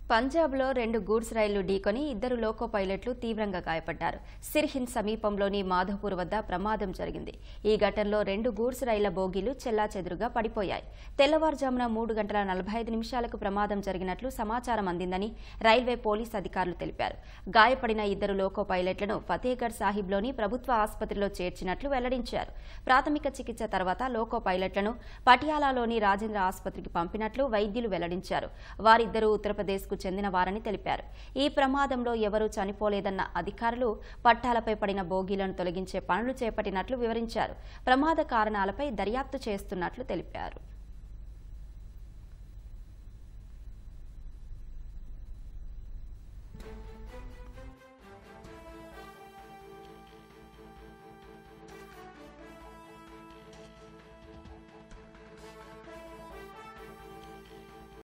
పంజాబ్లో రెండు గూడ్స్ రైళ్లు ఢీకొని ఇద్దరు లోకో పైలట్లు తీవ్రంగా గాయపడ్డారు సిర్హింద్ సమీపంలోని మాధోపూర్ వద్ద ప్రమాదం జరిగింది ఈ ఘటనలో రెండు గూడ్స్ రైళ్ల బోగీలు చెల్లాచెదురుగా పడిపోయాయి తెల్లవారుజామున మూడు గంటల నలభై ఐదు నిమిషాలకు ప్రమాదం జరిగినట్లు సమాచారం అందిందని రైల్వే పోలీస్ అధికారులు తెలిపారు గాయపడిన ఇద్దరు లోకో పైలట్లను ఫతేగఢ్ సాహిబ్లోని ప్రభుత్వ ఆసుపత్రిలో చేర్చినట్లు వెల్లడించారు ప్రాథమిక చికిత్స తర్వాత లోకో పైలట్లను పటియాలాలోని రాజేంద్ర ఆసుపత్రికి పంపినట్లు వైద్యులు వెల్లడించారు వారిద్దరూ ఉత్తరప్రదేశ్కు చెందిన వారని తెలిపారు ఈ ప్రమాదంలో ఎవరూ చనిపోలేదన్న అధికారులు పట్టాలపై పడిన బోగీలను తొలగించే పనులు చేపట్టినట్లు వివరించారు ప్రమాద కారణాలపై దర్యాప్తు చేస్తున్నట్లు తెలిపారు